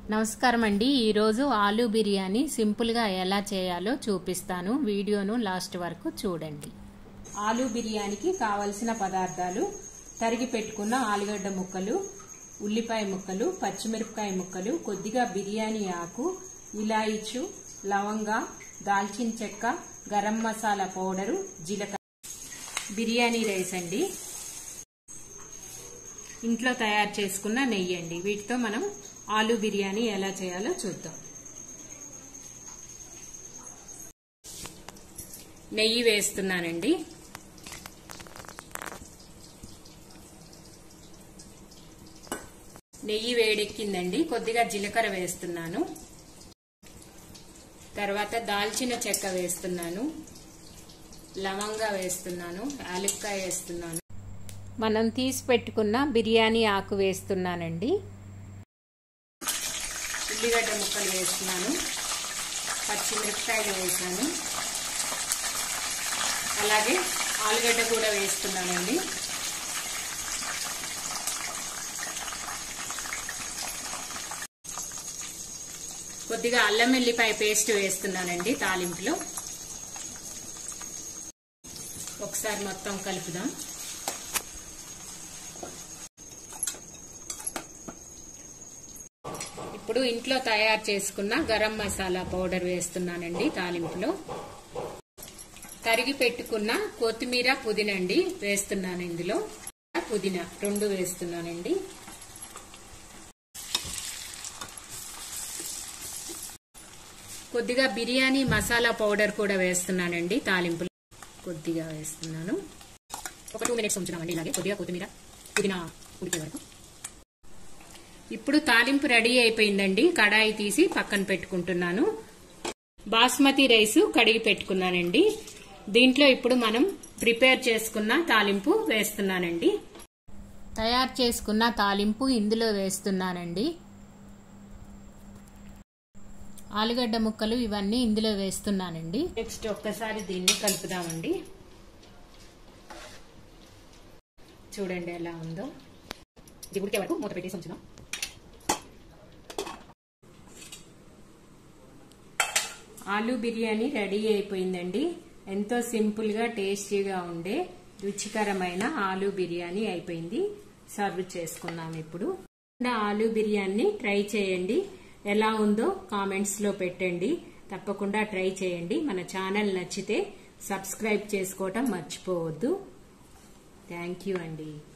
నమస్కారం అండి ఈరోజు ఆలూ బిర్యానీ సింపుల్గా ఎలా చేయాలో చూపిస్తాను వీడియోను లాస్ట్ వరకు చూడండి ఆలూ బిర్యానీకి కావలసిన పదార్థాలు తరిగి పెట్టుకున్న ఆలుగడ్డ ముక్కలు ఉల్లిపాయ ముక్కలు పచ్చిమిరపకాయ ముక్కలు కొద్దిగా బిర్యానీ ఆకు ఇలాయిచు లవంగా దాల్చిన చెక్క గరం మసాలా పౌడరు జీలకర్ర బిర్యానీ రైస్ అండి ఇంట్లో తయారు చేసుకున్న నెయ్యి అండి వీటితో మనం ఆలూ బిర్యానీ ఎలా చేయాలో చూద్దాం నెయ్యి వేస్తున్నానండి నెయ్యి వేడెక్కిందండి కొద్దిగా జీలకర్ర వేస్తున్నాను తర్వాత దాల్చిన చెక్క వేస్తున్నాను లవంగా వేస్తున్నాను యాలక్కాయ వేస్తున్నాను మనం తీసి పెట్టుకున్న బిర్యానీ ఆకు వేస్తున్నానండి ఉల్లిగడ్డ ముక్కలు వేస్తున్నాను పచ్చిమిరపకాయలు వేసాను అలాగే ఆలుగడ్డ కూడా వేస్తున్నానండి కొద్దిగా అల్లం వెల్లిపాయ పేస్ట్ వేస్తున్నానండి తాలింపులో ఒకసారి మొత్తం కలుపుదాం ఇప్పుడు ఇంట్లో తయారు చేసుకున్న గరం మసాలా పౌడర్ వేస్తున్నానండి తాలింపులో తరిగి పెట్టుకున్న కొత్తిమీర పుదీనండి వేస్తున్నాను ఇందులో పుదీనా రెండు వేస్తున్నానండి కొద్దిగా బిర్యానీ మసాలా పౌడర్ కూడా వేస్తున్నానండి తాలింపులో కొద్దిగా వేస్తున్నాను ఒక టూ మినిట్స్ ఉంచుదామండి ఇలాగే కొద్దిగా కొత్తిమీర పుదీనా ఉడికే వరకు ఇప్పుడు తాలింపు రెడీ అయిపోయిందండి కడాయి తీసి పక్కన పెట్టుకుంటున్నాను బాస్మతి రైస్ కడిగి పెట్టుకున్నానండి దీంట్లో ఇప్పుడు మనం ప్రిపేర్ చేసుకున్న తాలింపు వేస్తున్నానండి తయారు చేసుకున్న తాలింపు ఇందులో వేస్తున్నానండి ఆలుగడ్డ ముక్కలు ఇవన్నీ ఇందులో వేస్తున్నానండి నెక్స్ట్ ఒక్కసారి దీన్ని కలుపుదామండి చూడండి ఎలా ఉందో ఇది ఉడికే వరకు మూత పెట్టేసి ఉంచుదాం ఆలూ బిర్యానీ రెడీ అయిపోయిందండి ఎంతో సింపుల్గా టేస్టీగా ఉండే రుచికరమైన ఆలూ బిర్యానీ అయిపోయింది సర్వ్ చేసుకున్నాం ఇప్పుడు ఆలూ బిర్యానీ ట్రై చేయండి ఎలా ఉందో కామెంట్స్లో పెట్టండి తప్పకుండా ట్రై చేయండి మన ఛానల్ నచ్చితే సబ్స్క్రైబ్ చేసుకోవటం మర్చిపోవద్దు థ్యాంక్ యూ అండి